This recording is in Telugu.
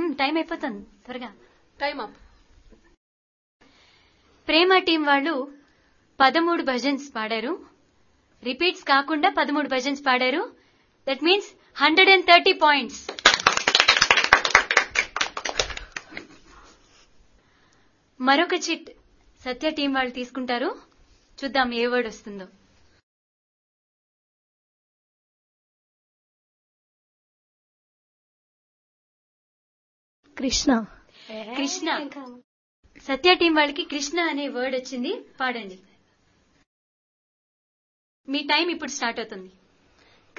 టైం అయిపోతుంది త్వరగా టైం అప్ ప్రేమ టీం వాళ్ళు పదమూడు భజన్స్ పాడారు రిపీట్స్ కాకుండా పదమూడు భజన్స్ పాడారు that means hundred and thirty points మరొక చిట్ సత్య టీం వాళ్ళు తీసుకుంటారు చూద్దాం ఏ వర్డ్ వస్తుందో కృష్ణ కృష్ణ సత్య టీం వాళ్ళకి కృష్ణ అనే వర్డ్ వచ్చింది పాడండి మీ టైం ఇప్పుడు స్టార్ట్ అవుతుంది